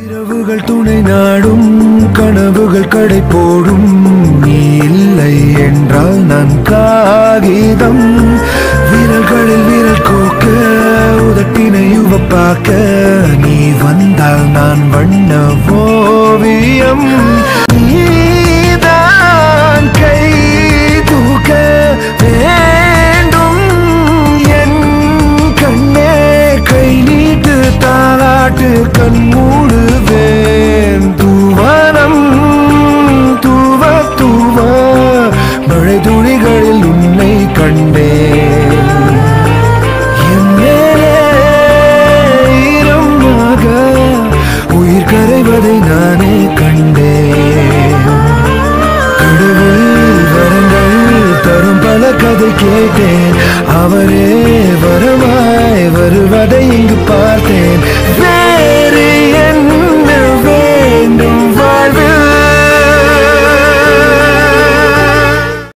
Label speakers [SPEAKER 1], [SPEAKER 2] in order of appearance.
[SPEAKER 1] இரவுகள் துணை நாடும் கனவுகள் கடை போடும் நீ இல்லை என்றால் நான் காகிதம் விரல்களில் விரல் கோக்க உதட்டினை உவப்பாக்க நீ வந்தால் நான் வண்ண ஓவியம் நீதான் கை தூக்க வேண்டும் என் கண்ணே கை நீட்டு தாளாட்டு கண் மூடுவேன் தூவனம் தூவ தூவ மழை துளிகளில் உன்னை கண்டேன் என் மேலே ஈரமாக உயிர் கரைவதை நானே கண்டேன் கடவுள் வரங்கள் தரும் பல கதை கேட்டேன் அவரே